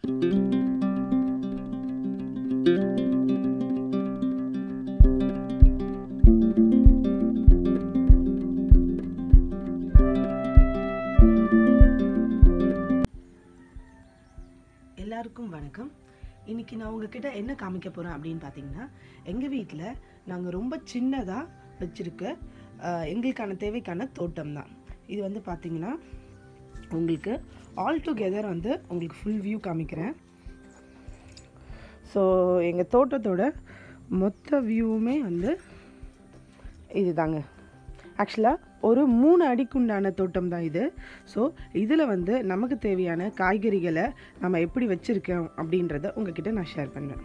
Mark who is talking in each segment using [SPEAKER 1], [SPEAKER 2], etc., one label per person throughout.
[SPEAKER 1] எல்லாருக்கும் வணக்கம் இன்னைக்கு நான் உங்ககிட்ட என்ன காமிக்க போகிறேன் அப்படின்னு பார்த்தீங்கன்னா எங்கள் வீட்டில் நாங்கள் ரொம்ப சின்னதாக வச்சுருக்க அஹ், எங்களுக்கான தேவைக்கான தோட்டம் தான் இது வந்து பார்த்தீங்கன்னா உங்களுக்கு ஆல் டுகெதர் வந்து உங்களுக்கு ஃபுல் வியூ காமிக்கிறேன் ஸோ எங்கள் தோட்டத்தோட மொத்த வியூவுமே வந்து இதுதாங்க ஆக்சுவலாக ஒரு மூணு அடிக்குண்டான தோட்டம் தான் இது ஸோ இதில் வந்து நமக்கு தேவையான காய்கறிகளை நம்ம எப்படி வச்சுருக்கோம் அப்படின்றத உங்ககிட்ட நான் ஷேர் பண்ணுறேன்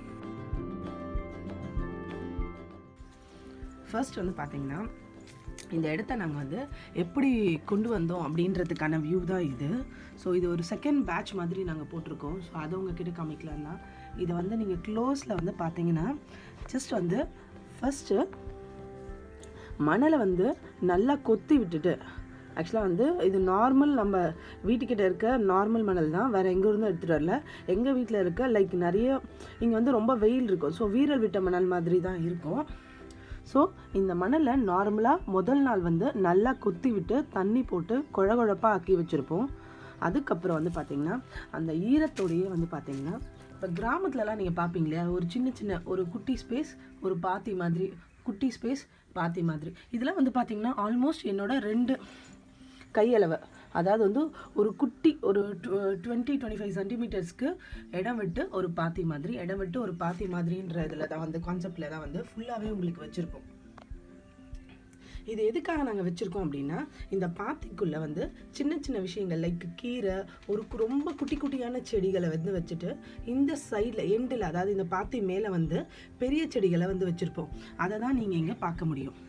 [SPEAKER 1] ஃபர்ஸ்ட் வந்து பார்த்தீங்கன்னா இந்த இடத்த நாங்கள் வந்து எப்படி கொண்டு வந்தோம் அப்படின்றதுக்கான வியூ தான் இது ஸோ இது ஒரு செகண்ட் பேட்ச் மாதிரி நாங்கள் போட்டிருக்கோம் ஸோ அதை உங்ககிட்ட காமிக்கலாம் தான் இதை வந்து நீங்கள் க்ளோஸில் வந்து பார்த்தீங்கன்னா ஜஸ்ட் வந்து ஃபஸ்ட்டு மணலை வந்து நல்லா கொத்தி விட்டுட்டு ஆக்சுவலாக வந்து இது நார்மல் நம்ம வீட்டுக்கிட்ட இருக்க நார்மல் மணல் தான் வேறு எங்கே இருந்தும் எடுத்துகிட்டு வரல எங்கள் வீட்டில் இருக்க லைக் நிறைய இங்கே வந்து ரொம்ப வெயில் இருக்கும் ஸோ வீரல் விட்ட மணல் மாதிரி தான் இருக்கும் ஸோ இந்த மணலை நார்மலாக முதல் நாள் வந்து நல்லா கொத்தி விட்டு தண்ணி போட்டு குழ குழப்பாக ஆக்கி வச்சுருப்போம் அதுக்கப்புறம் வந்து பார்த்திங்கன்னா அந்த ஈரத்தோடையே வந்து பார்த்திங்கன்னா இப்போ கிராமத்துலலாம் நீங்கள் பார்ப்பீங்க இல்லையா ஒரு சின்ன சின்ன ஒரு குட்டி ஸ்பேஸ் ஒரு பாத்தி மாதிரி குட்டி ஸ்பேஸ் பாத்தி மாதிரி இதெல்லாம் வந்து பார்த்திங்கன்னா ஆல்மோஸ்ட் என்னோட ரெண்டு கையளவு அதாவது வந்து ஒரு குட்டி ஒரு டுவெண்ட்டி டுவெண்ட்டி ஃபைவ் சென்டிமீட்டர்ஸ்க்கு இடம் விட்டு ஒரு பாத்தி மாதிரி இடம் விட்டு ஒரு பாத்தி மாதிரின்ற இதில் தான் வந்து கான்செப்டில் தான் வந்து ஃபுல்லாகவே உங்களுக்கு வச்சுருப்போம் இது எதுக்காக நாங்கள் வச்சுருக்கோம் அப்படின்னா இந்த பாத்திக்குள்ளே வந்து சின்ன சின்ன விஷயங்கள் லைக் கீரை ஒரு கு- ரொம்ப குட்டி குட்டியான செடிகளை வந்து வச்சுட்டு இந்த சைடில் எண்டில் அதாவது இந்த பாத்தி மேலே வந்து பெரிய செடிகளை வந்து வச்சுருப்போம் அதை தான் நீங்கள் இங்கே பார்க்க முடியும்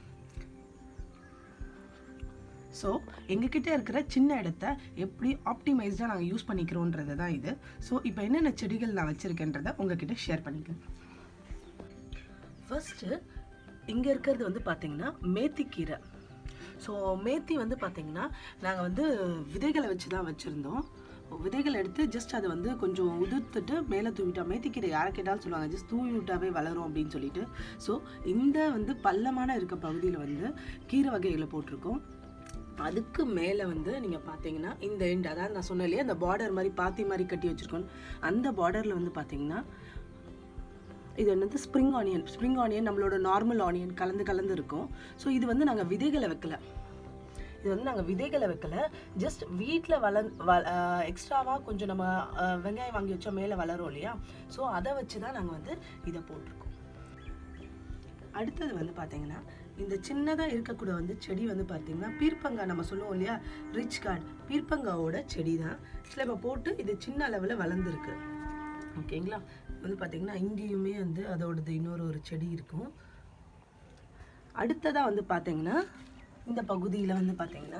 [SPEAKER 1] ஸோ எங்ககிட்ட இருக்கிற சின்ன இடத்த எப்படி ஆப்டிமைஸ்டாக நாங்கள் யூஸ் பண்ணிக்கிறோன்றது தான் இது ஸோ இப்போ என்னென்ன செடிகள் நான் வச்சுருக்கேன்றதை உங்ககிட்ட ஷேர் பண்ணிக்கிறேன் ஃபர்ஸ்ட்டு இங்கே இருக்கிறது வந்து பார்த்தீங்கன்னா மேத்திக்கீரை ஸோ மேத்தி வந்து பார்த்தீங்கன்னா நாங்கள் வந்து விதைகளை வச்சு தான் வச்சுருந்தோம் விதைகள் எடுத்து ஜஸ்ட் அதை வந்து கொஞ்சம் உதிர்த்துட்டு மேலே தூவிட்டா மேத்திக்கீரை யாரை கேட்டாலும் சொல்லுவாங்க ஜஸ்ட் தூவி விட்டாவே வளரும் அப்படின்னு சொல்லிட்டு ஸோ இந்த வந்து பள்ளமான இருக்க பகுதியில் வந்து கீரை வகைகளை போட்டிருக்கோம் அதுக்கு மேலே வந்து நீங்கள் பார்த்தீங்கன்னா இந்த எண்ட் அதாவது நான் சொன்னேன் இல்லையா அந்த பார்டர் மாதிரி பாத்தி மாதிரி கட்டி வச்சுருக்கோம் அந்த பார்டரில் வந்து பார்த்தீங்கன்னா இது என்னது ஸ்ப்ரிங் ஆனியன் ஸ்ப்ரிங் ஆனியன் நம்மளோட நார்மல் ஆனியன் கலந்து கலந்து இருக்கும் ஸோ இது வந்து நாங்கள் விதைகளை வைக்கல இது வந்து நாங்கள் விதைகளை வைக்கல ஜஸ்ட் வீட்டில் வளர் வ எக்ஸ்ட்ராவாக கொஞ்சம் நம்ம அஹ், வெங்காயம் வாங்கி வச்சா மேலே வளரும் இல்லையா ஸோ அதை வச்சு தான் நாங்கள் வந்து இதை போட்டிருக்கோம் அடுத்தது வந்து பார்த்தீங்கன்னா இந்த சின்னதாக இருக்கக்கூடிய வந்து செடி வந்து பார்த்தீங்கன்னா பீர்ப்பங்கா நம்ம சொல்லுவோம் இல்லையா ரிச் கார்ட் பீர்ப்பங்காவோட செடி தான் இதில் இப்போ போட்டு இது சின்ன அளவில் வளர்ந்துருக்கு ஓகேங்களா வந்து பார்த்தீங்கன்னா இங்கேயுமே வந்து அதோடது இன்னொரு ஒரு செடி இருக்கும் அடுத்ததாக வந்து பார்த்தீங்கன்னா இந்த பகுதியில் வந்து பார்த்தீங்கன்னா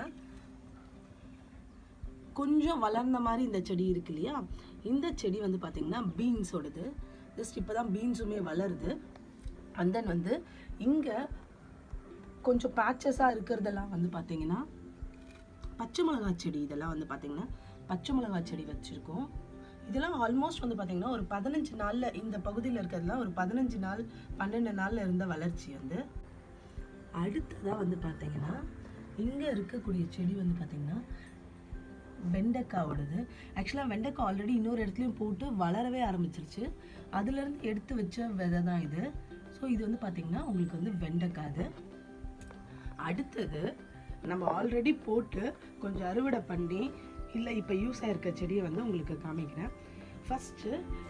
[SPEAKER 1] கொஞ்சம் வளர்ந்த மாதிரி இந்த செடி இருக்கு இல்லையா இந்த செடி வந்து பார்த்தீங்கன்னா பீன்ஸோடது ஜஸ்ட் இப்போ தான் பீன்ஸுமே வளருது அண்ட் தென் வந்து இங்கே கொஞ்சம் பேச்சஸாக இருக்கிறதெல்லாம் வந்து பார்த்தீங்கன்னா பச்சை மிளகாய் செடி இதெல்லாம் வந்து பார்த்தீங்கன்னா பச்சை மிளகாய் செடி வச்சுருக்கோம் இதெல்லாம் ஆல்மோஸ்ட் வந்து பார்த்தீங்கன்னா ஒரு பதினஞ்சு நாளில் இந்த பகுதியில் இருக்கிறதுலாம் ஒரு பதினஞ்சு நாள் பன்னெண்டு நாளில் இருந்த வளர்ச்சி வந்து அடுத்ததாக வந்து பார்த்தீங்கன்னா இங்கே இருக்கக்கூடிய செடி வந்து பார்த்தீங்கன்னா வெண்டைக்காவோடது ஆக்சுவலாக வெண்டைக்காய் ஆல்ரெடி இன்னொரு இடத்துலையும் போட்டு வளரவே ஆரம்பிச்சிருச்சு அதுலேருந்து எடுத்து வச்ச விதை தான் இது ஸோ இது வந்து பார்த்தீங்கன்னா உங்களுக்கு வந்து வெண்டைக்காய் அது அடுத்தது நம்ம ஆல்ரெடி போட்டு கொஞ்சம் அறுவடை பண்ணி இல்லை இப்போ யூஸ் ஆயிருக்க செடியை வந்து உங்களுக்கு காமிக்கிறேன் ஃபஸ்ட்டு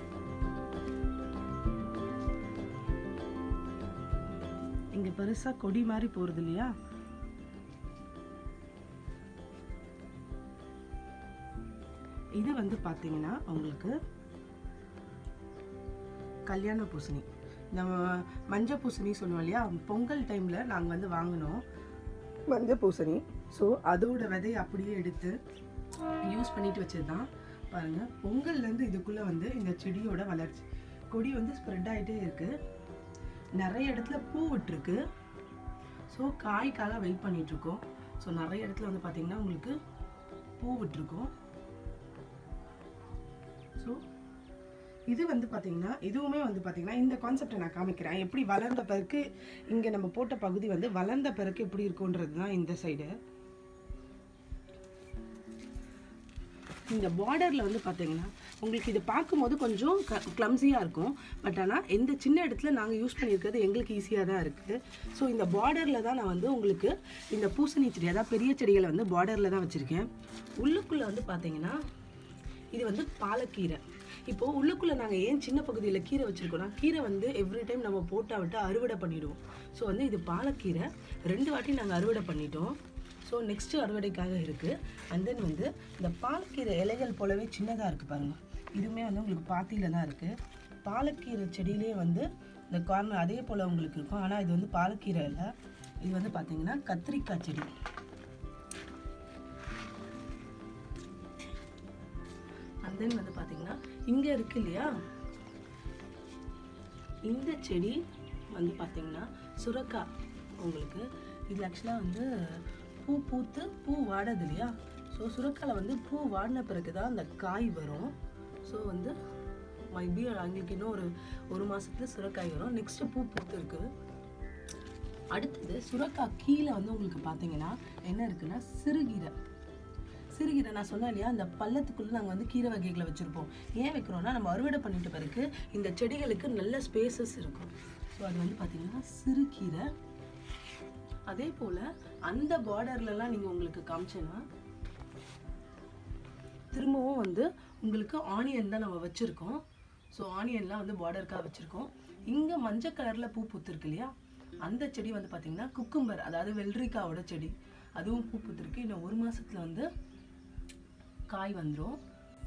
[SPEAKER 1] இங்கே பெருசாக கொடி மாதிரி போகிறது இல்லையா இது வந்து பார்த்தீங்கன்னா உங்களுக்கு கல்யாண பூசணி நம்ம மஞ்சள் பூசணி சொல்லுவோம் இல்லையா பொங்கல் டைமில் நாங்கள் வந்து வாங்கினோம் மஞ்சள் பூசணி ஸோ அதோட விதையை அப்படியே எடுத்து யூஸ் பண்ணிட்டு வச்சது தான் பாருங்கள் பொங்கல்லேருந்து இதுக்குள்ளே வந்து இந்த செடியோட வளர்ச்சி கொடி வந்து ஸ்ப்ரெட் ஆகிட்டே இருக்குது நிறைய இடத்துல பூ விட்டுருக்கு ஸோ காய்க்காக வெயிட் பண்ணிகிட்ருக்கோம் ஸோ நிறைய இடத்துல வந்து பார்த்திங்கன்னா உங்களுக்கு பூ விட்டுருக்கோம் ஸோ இது வந்து பார்த்தீங்கன்னா இதுவுமே வந்து பார்த்தீங்கன்னா இந்த கான்செப்டை நான் காமிக்கிறேன் எப்படி வளர்ந்த பிறகு இங்கே நம்ம போட்ட பகுதி வந்து வளர்ந்த பிறகு எப்படி இருக்குன்றது தான் இந்த சைடு இந்த பார்டரில் வந்து பார்த்தீங்கன்னா உங்களுக்கு இது பார்க்கும்போது கொஞ்சம் க கிளம்ஸியாக இருக்கும் பட் ஆனால் எந்த சின்ன இடத்துல நாங்கள் யூஸ் பண்ணியிருக்கிறது எங்களுக்கு ஈஸியாக தான் இருக்குது ஸோ இந்த பார்டரில் தான் நான் வந்து உங்களுக்கு இந்த பூசணி செடி அதாவது பெரிய செடிகளை வந்து பார்டரில் தான் வச்சுருக்கேன் உள்ளுக்குள்ளே வந்து பார்த்தீங்கன்னா இது வந்து பாலக்கீரை இப்போ உள்ளுக்குள்ளே நாங்கள் ஏன் சின்ன பகுதியில் கீரை வச்சுருக்கோம்னா கீரை வந்து எவ்ரி டைம் நம்ம போட்டா விட்டு அறுவடை பண்ணிடுவோம் ஸோ வந்து இது பாலக்கீரை ரெண்டு வாட்டி நாங்கள் அறுவடை பண்ணிட்டோம் ஸோ நெக்ஸ்ட்டு அறுவடைக்காக இருக்குது அண்ட் தென் வந்து இந்த பாலக்கீரை இலைகள் போலவே சின்னதாக இருக்குது பாருங்கள் இதுவுமே வந்து உங்களுக்கு பாத்தியில் தான் இருக்குது பாலக்கீரை செடியிலே வந்து இந்த கார்னர் அதே போல் உங்களுக்கு இருக்கும் ஆனால் இது வந்து பாலக்கீரை இல்லை இது வந்து பார்த்தீங்கன்னா கத்திரிக்காய் செடி அண்ட் தென் வந்து பார்த்தீங்கன்னா இங்கே இருக்கு இல்லையா இந்த செடி வந்து பார்த்தீங்கன்னா சுரக்காய் உங்களுக்கு இது ஆக்சுவலாக வந்து பூ பூத்து பூ வாடாது இல்லையா ஸோ சுரக்காயில் வந்து பூ வாடின பிறகு தான் அந்த காய் வரும் ஸோ வந்து மைபி அவங்களுக்கு இன்னும் ஒரு ஒரு மாதத்துல சுரக்காய் வரும் நெக்ஸ்ட்டு பூ பூத்து இருக்குது அடுத்தது சுரக்காய் கீழே வந்து உங்களுக்கு பார்த்தீங்கன்னா என்ன இருக்குன்னா சிறுகீரை சிறுகீரை நான் சொன்னேன் இல்லையா அந்த பள்ளத்துக்குள்ளே நாங்கள் வந்து கீரை வகைகளை வச்சுருப்போம் ஏன் வைக்கிறோம்னா நம்ம அறுவடை பண்ணிட்ட பிறகு இந்த செடிகளுக்கு நல்ல ஸ்பேசஸ் இருக்கும் ஸோ அது வந்து பார்த்தீங்கன்னா சிறுகீரை அதே போல் அந்த பார்டர்லலாம் நீங்கள் உங்களுக்கு காமிச்சேன்னா திரும்பவும் வந்து உங்களுக்கு ஆனியன் தான் நம்ம வச்சுருக்கோம் ஸோ ஆனியன்லாம் வந்து பார்டருக்காக வச்சுருக்கோம் இங்கே மஞ்சள் கலரில் பூ பூத்துருக்கு இல்லையா அந்த செடி வந்து பார்த்திங்கன்னா குக்கும்பர் அதாவது வெள்ளரிக்காவோட செடி அதுவும் பூ பூத்துருக்கு இன்னும் ஒரு மாசத்துல வந்து காய் வந்துடும்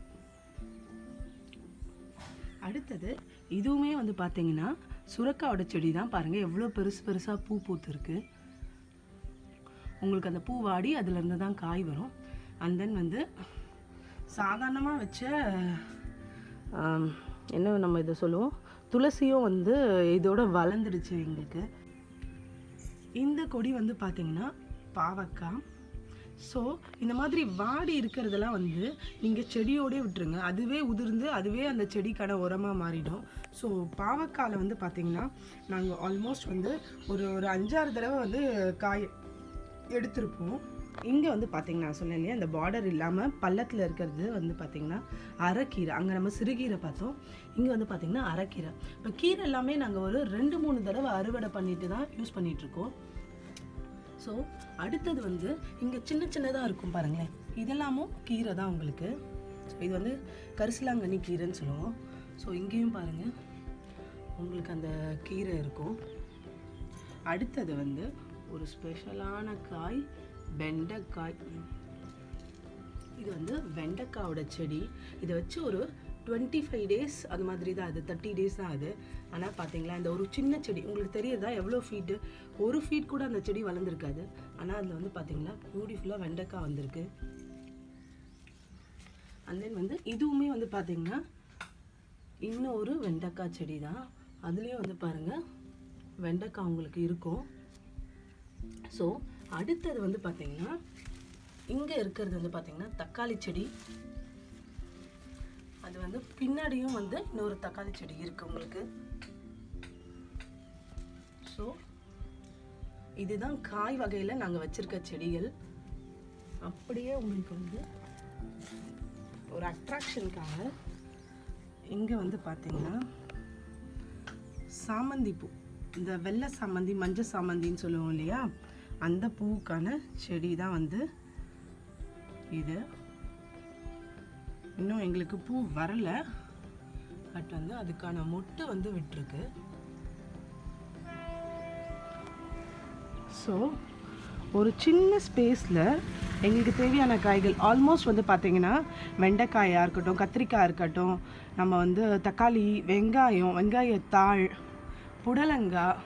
[SPEAKER 1] அடுத்தது இதுவுமே வந்து பார்த்தீங்கன்னா சுரக்காவோட செடி தான் பாருங்கள் எவ்வளோ பெருசு பெருசாக பூ பூத்துருக்கு உங்களுக்கு அந்த பூ வாடி அதுலேருந்து தான் காய் வரும் அண்ட் தென் வந்து சாதாரணமாக வச்ச ஆம், என்ன நம்ம இதை சொல்லுவோம் துளசியும் வந்து இதோட வளர்ந்துடுச்சு எங்களுக்கு இந்த கொடி வந்து பார்த்தீங்கன்னா பாவக்காய் ஸோ இந்த மாதிரி வாடி இருக்கிறதெல்லாம் வந்து நீங்கள் செடியோடே விட்டுருங்க அதுவே உதிர்ந்து அதுவே அந்த செடிக்கான உரமாக மாறிடும் ஸோ பாவக்காயில் வந்து பார்த்தீங்கன்னா நாங்கள் ஆல்மோஸ்ட் வந்து ஒரு ஒரு அஞ்சாறு தடவை வந்து காய் எடுத்திருப்போம் இங்கே வந்து பார்த்தீங்கன்னா நான் சொன்னேன் இல்லையா இந்த பார்டர் இல்லாமல் பள்ளத்தில் இருக்கிறது வந்து பார்த்தீங்கன்னா அரைக்கீரை அங்கே நம்ம சிறுகீரை பார்த்தோம் இங்கே வந்து பார்த்தீங்கன்னா அரைக்கீரை இப்போ கீரை எல்லாமே நாங்கள் ஒரு ரெண்டு மூணு தடவை அறுவடை பண்ணிட்டு தான் யூஸ் பண்ணிகிட்ருக்கோம் ஸோ அடுத்தது வந்து இங்கே சின்ன சின்னதாக இருக்கும் பாருங்களேன் இதெல்லாமும் கீரை தான் உங்களுக்கு ஸோ இது வந்து கரிசலாங்கண்ணி கீரைன்னு சொல்லுவோம் ஸோ இங்கேயும் பாருங்கள் உங்களுக்கு அந்த கீரை இருக்கும் அடுத்தது வந்து ஒரு ஸ்பெஷலான காய் வெண்டைக்காய் இது வந்து வெண்டைக்காயோட செடி இதை வச்சு ஒரு டுவெண்ட்டி ஃபைவ் டேஸ் அது மாதிரி தான் அது தேர்ட்டி டேஸ் தான் அது ஆனால் பார்த்தீங்களா இந்த ஒரு சின்ன செடி உங்களுக்கு தெரியுதா எவ்வளோ ஃபீட்டு ஒரு ஃபீட் கூட அந்த செடி வளர்ந்துருக்காது ஆனால் அதில் வந்து பார்த்தீங்களா பியூட்டிஃபுல்லாக வெண்டைக்காய் வந்திருக்கு அண்ட் தென் வந்து இதுவுமே வந்து பார்த்தீங்கன்னா இன்னொரு வெண்டைக்காய் செடி தான் அதுலேயும் வந்து பாருங்கள் வெண்டைக்காய் உங்களுக்கு இருக்கும் ஸோ அடுத்தது வந்து பார்த்தீங்கன்னா இங்கே இருக்கிறது வந்து பார்த்தீங்கன்னா தக்காளி செடி அது வந்து பின்னாடியும் வந்து இன்னொரு தக்காளி செடி இருக்கு உங்களுக்கு ஸோ இதுதான் காய் வகையில் நாங்கள் வச்சிருக்க செடிகள் அப்படியே உங்களுக்கு வந்து ஒரு அட்ராக்ஷனுக்காக இங்கே வந்து பார்த்தீங்கன்னா சாமந்தி பூ இந்த வெள்ளை சாமந்தி மஞ்சள் சாமந்தின்னு சொல்லுவோம் இல்லையா அந்த பூவுக்கான செடி தான் வந்து இது இன்னும் எங்களுக்கு பூ வரல பட் வந்து அதுக்கான மொட்டு வந்து விட்டுருக்கு ஸோ ஒரு சின்ன ஸ்பேஸில் எங்களுக்கு தேவையான காய்கள் ஆல்மோஸ்ட் வந்து பார்த்தீங்கன்னா வெண்டைக்காயாக இருக்கட்டும் கத்திரிக்காய் இருக்கட்டும் நம்ம வந்து தக்காளி வெங்காயம் வெங்காயத்தாள் புடலங்காய்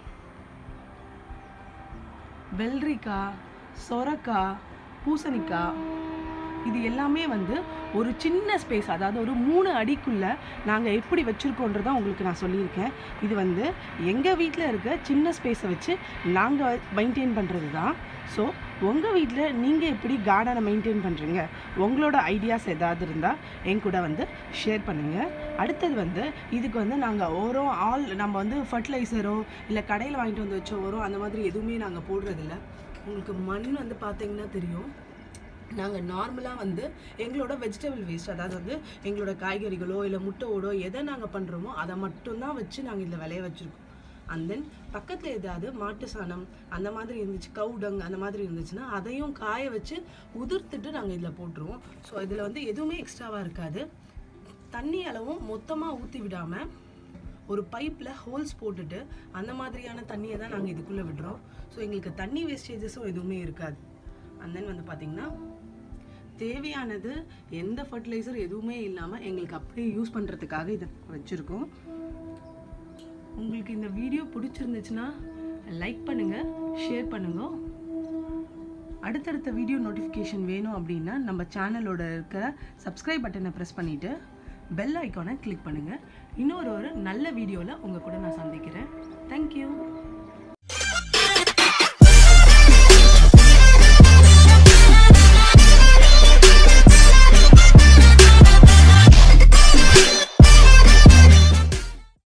[SPEAKER 1] வெள்ளரிக்காய் சொரக்காய் பூசணிக்காய் இது எல்லாமே வந்து ஒரு சின்ன ஸ்பேஸ் அதாவது ஒரு மூணு அடிக்குள்ளே நாங்கள் எப்படி வச்சுருக்கோன்றதான் உங்களுக்கு நான் சொல்லியிருக்கேன் இது வந்து எங்கள் வீட்டில் இருக்க சின்ன ஸ்பேஸை வச்சு நாங்கள் மெயின்டைன் பண்ணுறது தான் ஸோ உங்கள் வீட்டில் நீங்கள் எப்படி கார்டனை மெயின்டைன் பண்ணுறீங்க உங்களோட ஐடியாஸ் ஏதாவது இருந்தால் என் கூட வந்து ஷேர் பண்ணுங்கள் அடுத்தது வந்து இதுக்கு வந்து நாங்கள் ஓரோ ஆல் நம்ம வந்து ஃபர்டிலைசரோ இல்லை கடையில் வாங்கிட்டு வந்து வச்ச ஓரோ அந்த மாதிரி எதுவுமே நாங்கள் போடுறதில்ல உங்களுக்கு மண் வந்து பார்த்தீங்கன்னா தெரியும் நாங்கள் நார்மலாக வந்து எங்களோட வெஜிடபிள் வேஸ்ட் அதாவது வந்து எங்களோட காய்கறிகளோ இல்லை முட்டையோடோ எதை நாங்கள் பண்ணுறோமோ அதை மட்டும்தான் வச்சு நாங்கள் இதில் விளைய வச்சுருக்கோம் அண்ட் தென் பக்கத்தில் ஏதாவது மாட்டு சாணம் அந்த மாதிரி இருந்துச்சு கவுடங் அந்த மாதிரி இருந்துச்சுன்னா அதையும் காய வச்சு உதிர்த்துட்டு நாங்கள் இதில் போட்டுருவோம் ஸோ இதில் வந்து எதுவுமே எக்ஸ்ட்ராவாக இருக்காது தண்ணி அளவும் மொத்தமாக ஊற்றி விடாமல் ஒரு பைப்பில் ஹோல்ஸ் போட்டுட்டு அந்த மாதிரியான தண்ணியை தான் நாங்கள் இதுக்குள்ளே விடுறோம் ஸோ எங்களுக்கு தண்ணி வேஸ்டேஜஸும் எதுவுமே இருக்காது அண்ட் தென் வந்து பார்த்திங்கன்னா தேவையானது எந்த ஃபர்டிலைசர் எதுவுமே இல்லாமல் எங்களுக்கு அப்படியே யூஸ் பண்ணுறதுக்காக இதை வச்சுருக்கோம் உங்களுக்கு இந்த வீடியோ பிடிச்சிருந்துச்சுன்னா லைக் பண்ணுங்கள் ஷேர் பண்ணுங்க அடுத்தடுத்த வீடியோ நோட்டிஃபிகேஷன் வேணும் அப்படின்னா நம்ம சேனலோட இருக்கிற சப்ஸ்கிரைப் பட்டனை ப்ரெஸ் பண்ணிவிட்டு பெல் ஐக்கானை கிளிக் பண்ணுங்கள் இன்னொரு ஒரு நல்ல வீடியோவில் உங்கள் கூட நான் சந்திக்கிறேன் தேங்க்யூ